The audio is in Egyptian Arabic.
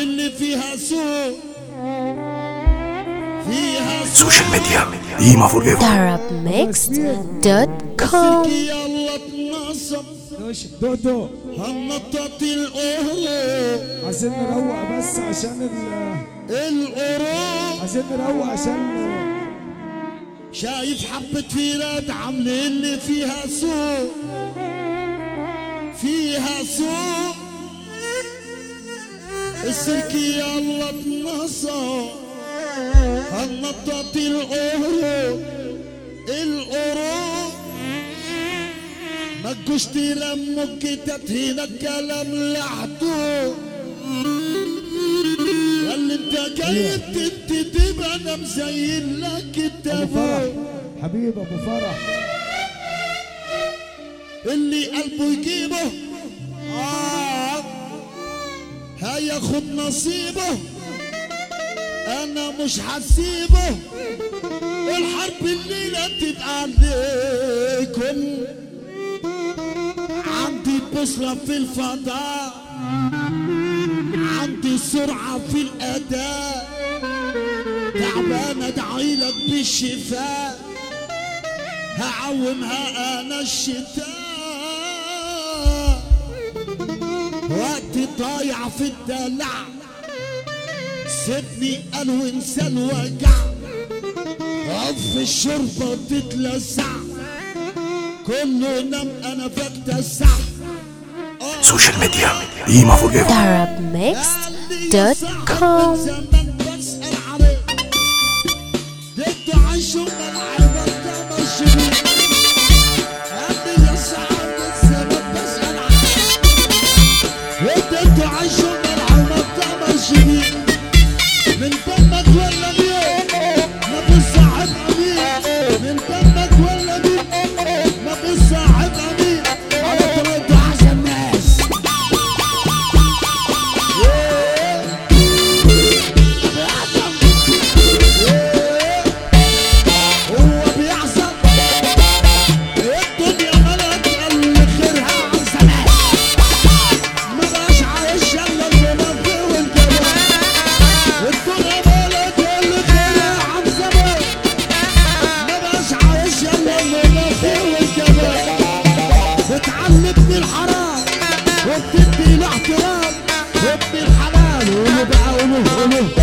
اللي فيها سوق فيها سوشيال ميديا قيمة فور ايفر arabmixed.com يلا اتنصب ماشي دودو هنطط القهوة عايزين نروق بس عشان ال القروب عايزين نروق عشان شايف حبة فيرات عاملة اللي فيها سوق فيها سوق السلك يلا اتنصب هنطط القروب القروب ما تجوش تلموا كتات هنا الكلام لحدود اللي انت جاي تبتدي انا مزين لك ابو التابوت فرح حبيب ابو فرح اللي قلبه يجيبه آه هياخد نصيبه انا مش هسيبه الحرب الليلة تبقى عليكم عندي بوصلة في الفضاء عندي سرعة في الأداء تعبان ادعيلك بالشفاء هعومها انا الشتاء وقتي ضايع في الدلع سيبني قالوا انسى الوجع عف الشربة وتتلسع كله نام انا بتسع سوشيال ميديا قيمة فور ايفر arabmixed.com زمان بسأل عليه ضد عيشه ملعبة تمشي قبل يا صاحب الزمان بسأل عليه ضد عيشه ملعبة تمشي من دمك ولا مين ما بتصاحب امين من دمك ولا مين ما بتصاحب امين على طريقة عشان الناس هو بيحصل الدنيا ملك اللي خيرها عن زمان ما بقاش عايش الا المنافق والجمال الدنيا ملك اللي خيرها عن زمان ما بقاش عايش الا المنافق والجمال بتعلمني الحرام وبتدي الاحترام ابن الحلال قولوا بقى قولوا قولوا